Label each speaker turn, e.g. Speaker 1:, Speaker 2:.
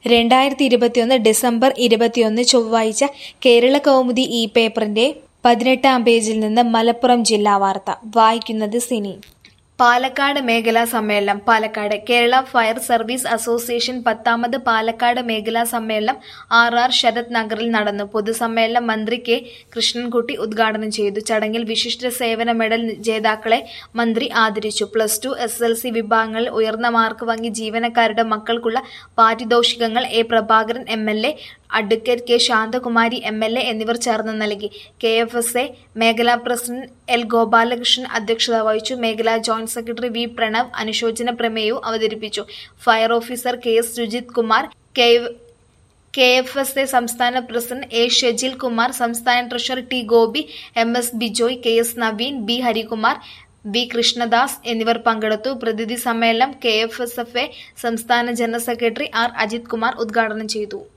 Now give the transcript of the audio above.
Speaker 1: രണ്ടായിരത്തി ഇരുപത്തിയൊന്ന് ഡിസംബർ ഇരുപത്തിയൊന്ന് ചൊവ്വാഴ്ച കേരള കൗമുദി ഈ പേപ്പറിന്റെ പതിനെട്ടാം പേജിൽ നിന്ന് മലപ്പുറം ജില്ലാ വാർത്ത വായിക്കുന്നത് സിനി പാലക്കാട് മേഖലാ സമ്മേളനം Palakkad Kerala fire service association പത്താമത് പാലക്കാട് മേഖലാ സമ്മേളനം ആർ ആർ ശരത് നഗറിൽ നടന്നു പൊതുസമ്മേളനം മന്ത്രി കെ കൃഷ്ണൻകുട്ടി ഉദ്ഘാടനം ചെയ്തു ചടങ്ങിൽ വിശിഷ്ട സേവന മെഡൽ ജേതാക്കളെ മന്ത്രി ആദരിച്ചു plus two S L C വിഭാഗങ്ങളിൽ ഉയർന്ന മാർക്ക് വാങ്ങി ജീവനക്കാരുടെ മക്കൾക്കുള്ള പാരിതോഷികങ്ങൾ A Prabhakaran M L A advocate K Santhakumari M L A എന്നിവർ ചേർന്ന് നൽകി കെ എഫ് എസ് എ മേഖലാ പ്രസിഡന്റ് എൽ ഗോപാലകൃഷ്ണൻ അധ്യക്ഷത വഹിച്ചു മേഖലാ ജോയിന്റ് സെക്രട്ടറി വി പ്രണവ് അനുശോചന പ്രമേയവും അവതരിപ്പിച്ചു fire officer K S Sujith Kumar K K F S A സംസ്ഥാന പ്രസിഡന്റ് എ ഷെജിൽ കുമാർ സംസ്ഥാന treasurer T Gopi M S Bijoy K S Naveen B Harikumar B Krishnadas എന്നിവർ പങ്കെടുത്തു പ്രതിനിധി സമ്മേളനം K F S F A സംസ്ഥാന general secretary R Ajith Kumar ഉദ്ഘാടനം ചെയ്തു